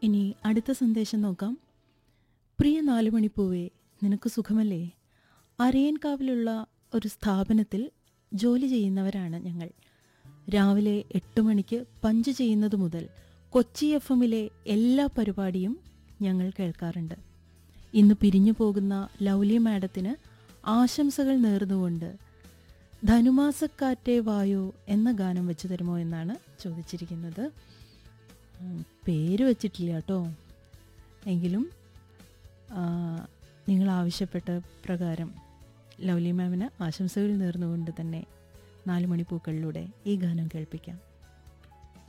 ഇനി അടുത്ത സന്ദേശം നോക്കാം പ്രിയ നാലുമണിപ്പൂവേ നിനക്ക് സുഖമല്ലേ അരയൻകാവിലുള്ള ഒരു സ്ഥാപനത്തിൽ ജോലി ചെയ്യുന്നവരാണ് ഞങ്ങൾ രാവിലെ എട്ട് മണിക്ക് പഞ്ച് ചെയ്യുന്നത് മുതൽ കൊച്ചി എഫ് എമ്മിലെ എല്ലാ പരിപാടിയും ഞങ്ങൾ കേൾക്കാറുണ്ട് ഇന്ന് പിരിഞ്ഞു പോകുന്ന ലൗലി മാഡത്തിന് ആശംസകൾ നേർന്നുകൊണ്ട് ധനുമാസക്കാറ്റേ വായോ എന്ന ഗാനം വെച്ച് തരുമോ എന്നാണ് ചോദിച്ചിരിക്കുന്നത് ഉം, പേര് വച്ചിട്ടില്ല കേട്ടോ എങ്കിലും ആ, നിങ്ങൾ ആവശ്യപ്പെട്ട പ്രകാരം ലൗലി മാമിന് ആശംസകൾ നേർന്നുകൊണ്ട് തന്നെ നാല് മണിപ്പൂക്കളിലൂടെ ഈ ഗാനം കേൾപ്പിക്കാം